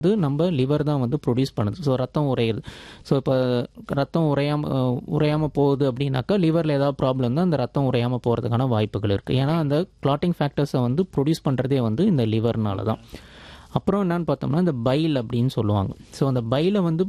வந்து நம்ம லிவர் தான் வந்து ப்ரொடியூஸ் பண்ணுது ஸோ ரத்தம் உறையுது ஸோ இப்போ ரத்தம் உறையாமல் உறையாமல் போகுது அப்படின்னாக்கா லிவரில் ஏதாவது ப்ராப்ளம் தான் அந்த ரத்தம் உறையாமல் போகிறதுக்கான வாய்ப்புகள் இருக்குது ஏன்னா அந்த கிளாட்டிங் ஃபேக்டர்ஸை வந்து ப்ரொடியூஸ் பண்ணுறதே வந்து இந்த லிவர்னால தான் அப்புறம் என்னன்னு பார்த்தோம்னா இந்த பைல் அப்படின்னு சொல்லுவாங்க ஸோ அந்த பைலை வந்து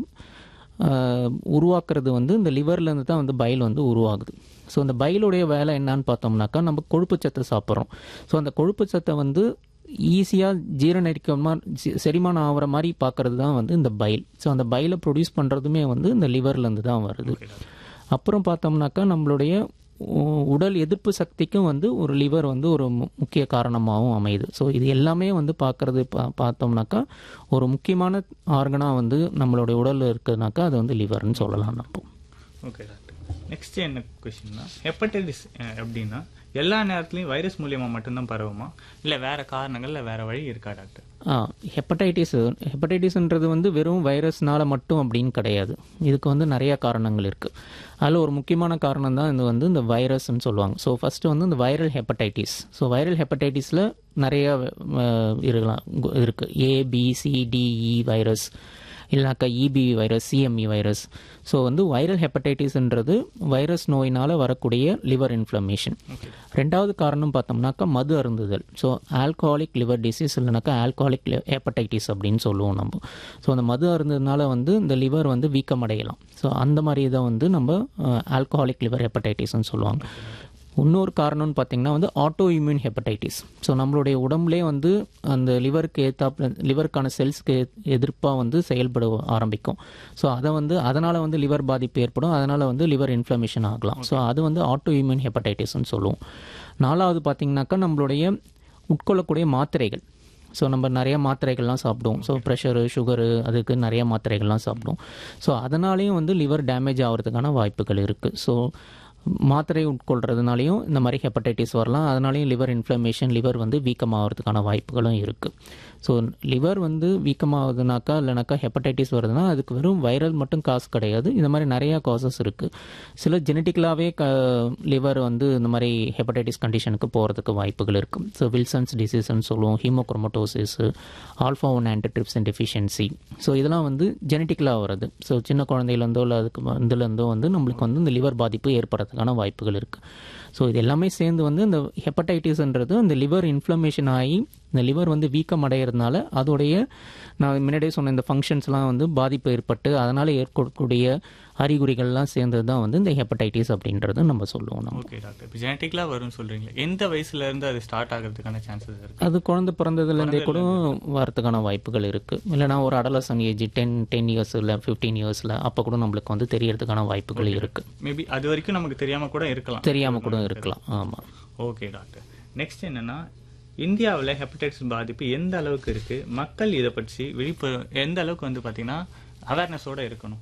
ஆஹ், உருவாக்குறது வந்து இந்த லிவர்லேருந்து தான் வந்து பைல் வந்து உருவாகுது ஸோ அந்த பைலுடைய வேலை என்னன்னு பார்த்தோம்னாக்கா நம்ம கொழுப்புச்சத்தை சாப்பிட்றோம் ஸோ அந்த கொழுப்புச்சத்தை வந்து ஈஸியாக ஜீரணிக்கமா ஜி- செரிமானம் ஆகிற மாதிரி பார்க்கறது தான் வந்து இந்த பைல் ஸோ அந்த பைலை ப்ரொடியூஸ் பண்ணுறதுமே வந்து இந்த லிவர்லேருந்து தான் வருது அப்புறம் பார்த்தோம்னாக்கா நம்மளுடைய உ- உடல் எதிர்ப்பு சக்திக்கும் வந்து ஒரு லிவர் வந்து ஒரு மு- முக்கிய காரணமாகவும் அமையுது ஸோ இது எல்லாமே வந்து பார்க்கறது பா பார்த்தோம்னாக்கா ஒரு முக்கியமான ஆர்கனாக வந்து நம்மளுடைய உடலில் இருக்குதுனாக்கா அது வந்து லிவர்னு சொல்லலாம் நம்ம ஓகே டாக்டர் நெக்ஸ்ட் என்ன கொஸ்டின்னா ஹெப்படைட்டிஸ் எப்படின்னா எல்லா நேரத்துலையும் வைரஸ் மூலியமா மட்டும்தான் பரவுமா இல்லை வேற காரணங்கள் இல்லை வேற வழி இருக்கா டாக்டர் ஆ ஹெப்படைட்டிஸ் ஹெப்படைட்டிஸ்ன்றது வந்து வெறும் வைரஸ்னால மட்டும் அப்படின்னு கிடையாது இதுக்கு வந்து நிறைய காரணங்கள் இருக்குது அதில் ஒரு முக்கியமான காரணம் தான் இது வந்து இந்த வைரஸ்ன்னு சொல்லுவாங்க ஸோ ஃபஸ்ட்டு வந்து இந்த வைரல் ஹெப்படைட்டிஸ் ஸோ வைரல் ஹெப்படைட்டிஸில் நிறைய அஹ், இருக்கலாம் கு- இருக்கு A B C D E virus இல்லைனாக்கா E B virus C M V virus so வந்து வைரல் ஹெப்படைட்டிஸ்ன்றது வைரஸ் நோயினால் வரக்கூடிய லிவர் இன்ஃப்ளமேஷன் ரெண்டாவது காரணம் பார்த்தோம்னாக்கா மது அருந்துதல் ஸோ ஆல்கஹாலிக் லிவர் டிசீஸ் இல்லைனாக்கா ஆல்கஹாலிக் ஹெப்படைட்டிஸ் அப்படின்னு சொல்லுவோம் நம்ம ஸோ அந்த மது அருந்ததுனால வந்து இந்த லிவர் வந்து வீக்கமடையலாம் ஸோ அந்த மாதிரி இதை வந்து நம்ம ஆல்கஹாலிக் லிவர் ஹெப்படைட்டிஸ்னு சொல்லுவாங்க இன்னொரு காரணம்னு பார்த்தீங்கன்னா வந்து ஆட்டோ இம்யூன் ஹெப்படைட்டிஸ் ஸோ நம்மளுடைய உடம்புலே வந்து அந்த லிவருக்கு ஏத்தாப்புல லிவருக்கான செல்ஸ்க்கு எதிர்ப்பாக வந்து செயல்பட ஆரம்பிக்கும் ஸோ அதை வந்து அதனால் வந்து லிவர் பாதிப்பு ஏற்படும் அதனால் வந்து லிவர் இன்ஃப்ளமேஷன் ஆகலாம் ஸோ அது வந்து ஆட்டோ இம்யூன் ஹெப்படைட்டிஸ்னு சொல்லுவோம் நாலாவது பார்த்தீங்கன்னாக்கா நம்மளுடைய உட்கொள்ளக்கூடிய மாத்திரைகள் ஸோ நம்ம நிறைய மாத்திரைகள்லாம் சாப்பிடுவோம் ஸோ ப்ரெஷரு சுகரு அதுக்கு நிறைய மாத்திரைகள்லாம் சாப்பிடுவோம் ஸோ அதனாலேயும் வந்து லிவர் டேமேஜ் ஆகிறதுக்கான வாய்ப்புகள் இருக்குது ஸோ மாத்திரை உட்கொள்றதுனாலையும் இந்த மாதிரி ஹெப்படைட்டிஸ் வரலாம் அதனாலையும் லிவர் இன்ஃப்ளமேஷன் லிவர் வந்து வீக்கமாகிறதுக்கான வாய்ப்புகளும் இருக்குது ஸோ லிவர் வந்து வீக்கமாகுதுனாக்கா இல்லைனாக்கா ஹெப்படைட்டிஸ் வருதுன்னா அதுக்கு வெறும் வைரல் மட்டும் காசு கிடையாது இந்த மாதிரி நிறையா காசஸ் இருக்குது சில ஜெனட்டிக்கலாகவே க லிவர் வந்து இந்த மாதிரி ஹெப்படைட்டிஸ் கண்டிஷனுக்கு போகிறதுக்கு வாய்ப்புகள் இருக்குது ஸோ வில்சன்ஸ் டிசீஸ்ன்னு சொல்லுவோம் hemochromatosis alpha one antitrypsin deficiency so இதெல்லாம் வந்து ஜெனட்டிக்கலாக வருது ஸோ சின்ன குழந்தையிலேருந்தோ இல்லை அதுக்கு இதுலேருந்தோ வந்து நம்மளுக்கு வந்து இந்த லிவர் பாதிப்பு ஏற்படுறதுக்கான வாய்ப்புகள் இருக்குது ஸோ இது எல்லாமே சேர்ந்து வந்து இந்த ஹெப்படைட்டிஸ்ன்றது அந்த லிவர் இன்ஃப்ளமேஷன் ஆகி இந்த லிவர் வந்து வீக்கம் அடைகிறதுனால அதோடைய நான் முன்னாடியே சொன்ன இந்த ஃபங்க்ஷன்ஸ்லாம் வந்து பாதிப்பு ஏற்பட்டு அதனால் ஏற்படக்கூடிய அறிகுறிகள்லாம் சேர்ந்தது தான் வந்து இந்த ஹெப்படைட்டிஸ் அப்படின்றது நம்ம சொல்லுவோம் நம்ம ஓகே டாக்டர் இப்போ ஜெனட்டிக்கலாக வரும்னு சொல்றீங்களா எந்த வயசுல இருந்து அது ஸ்டார்ட் ஆகிறதுக்கான சான்சஸ் இருக்கு அது குழந்தை பிறந்ததுலேருந்தே கூட வரதுக்கான வாய்ப்புகள் இருக்குது இல்லைனா ஒரு adolescent age ten ten years இல்லை ஃபிஃப்டீன் இயர்ஸில் அப்போ கூட நம்மளுக்கு வந்து தெரியறதுக்கான வாய்ப்புகள் இருக்குது மேபி அது வரைக்கும் நமக்கு தெரியாம கூட இருக்கலாம் தெரியாமல் கூட இருக்கலாம் ஆமாம் ஓகே டாக்டர் நெக்ஸ்ட் என்னன்னா இந்தியாவில் ஹெப்படைட்டிஸ் பாதிப்பு எந்த அளவுக்கு இருக்கு மக்கள் இதை பற்றி விழிப்பு எந்த அளவுக்கு வந்து பார்த்தீங்கன்னா அவேர்னஸோட இருக்கணும்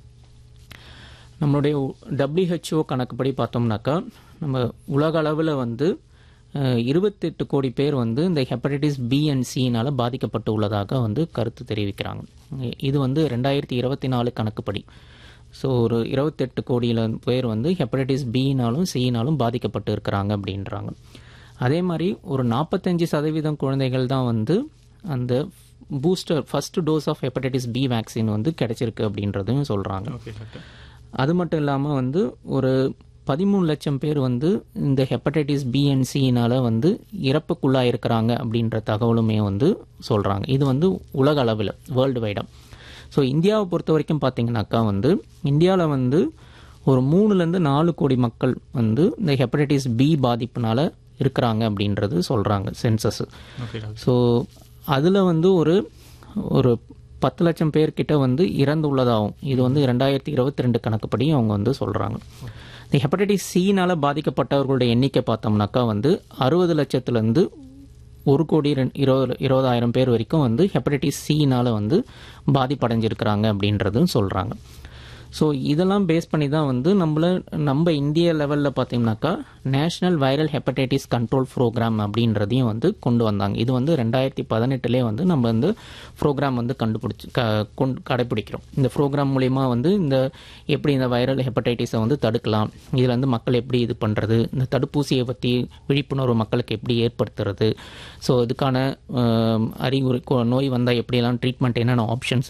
நம்மளுடைய டபிள்யூஹெச்ஓ கணக்குப்படி பார்த்தோம்னாக்கா நம்ம உலக அளவில் வந்து அஹ், இருபத்தெட்டு கோடி பேர் வந்து இந்த ஹெப்படைட்டிஸ் பி அண்ட் சினால் பாதிக்கப்பட்டு உள்ளதாக வந்து கருத்து தெரிவிக்கிறாங்க இது வந்து ரெண்டாயிரத்தி இருபத்தி நாலு கணக்குப்படி ஸோ ஒரு இருபத்தெட்டு கோடியில் பேர் வந்து ஹெப்படைட்டிஸ் பினாலும் சினாலும் பாதிக்கப்பட்டு இருக்கிறாங்க அப்படின்றாங்க அதே மாதிரி ஒரு நாற்பத்தஞ்சு சதவீதம் குழந்தைகள் தான் வந்து அந்த booster first dose of hepatitis B vaccine வந்து கிடைச்சிருக்கு அப்படின்றதையும் சொல்கிறாங்க ஓகே டாக்டர் அது மட்டும் இல்லாமல் வந்து ஒரு பதிமூணு லட்சம் பேர் வந்து இந்த ஹெப்படைட்டிஸ் பிஎன்சியினால் வந்து இறப்புக்குள்ளாக இருக்கிறாங்க அப்படின்ற தகவலுமே வந்து சொல்கிறாங்க இது வந்து உலக அளவில் வேர்ல்டு வைடாக ஸோ இந்தியாவை பொறுத்த வரைக்கும் பார்த்தீங்கன்னாக்கா வந்து இந்தியாவில் வந்து ஒரு மூணுலேருந்து நாலு கோடி மக்கள் வந்து இந்த ஹெப்படைட்டிஸ் பி பாதிப்புனால இருக்கிறாங்க அப்படின்றது சொல்கிறாங்க சென்சஸ் ஓகே டாக்டர் ஸோ அதில் வந்து ஒரு ஒரு பத்து லட்சம் பேர்கிட்ட வந்து இறந்து உள்ளதாகும் இது வந்து ரெண்டாயிரத்தி இருபத்தி ரெண்டு கணக்குப்படி அவங்க வந்து சொல்கிறாங்க இந்த ஹெப்படைட்டிஸ் சினால் பாதிக்கப்பட்டவர்களுடைய எண்ணிக்கை பார்த்தோம்னாக்கா வந்து அறுபது லட்சத்துலேருந்து ஒரு கோடி ரெண்டு இருபது இருபதாயிரம் பேர் வரைக்கும் வந்து ஹெப்படைட்டிஸ் சினால் வந்து பாதிப்படைஞ்சிருக்கிறாங்க அப்படின்றதும் சொல்கிறாங்க ஸோ இதெல்லாம் பேஸ் பண்ணி தான் வந்து நம்மள நம்ம இந்திய லெவலில் பார்த்தீங்கன்னாக்கா national viral hepatitis control program அப்படின்றதையும் வந்து கொண்டு வந்தாங்க இது வந்து ரெண்டாயிரத்தி பதினெட்டுலேயே வந்து நம்ம வந்து ப்ரோக்ராம் வந்து கண்டுபிடிச்சி க கொண்டு கடைப்பிடிக்கிறோம் இந்த ப்ரோக்ராம் மூலிமா வந்து இந்த எப்படி இந்த வைரல் ஹெப்படைட்டிஸை வந்து தடுக்கலாம் இதில் வந்து மக்கள் எப்படி இது பண்ணுறது இந்த தடுப்பூசியை பற்றி விழிப்புணர்வு மக்களுக்கு எப்படி ஏற்படுத்துறது ஸோ இதுக்கான ஆம், அறிகுறி கொ- நோய் வந்தால் எப்படியெல்லாம் ட்ரீட்மெண்ட் என்னென்ன ஆப்ஷன்ஸ்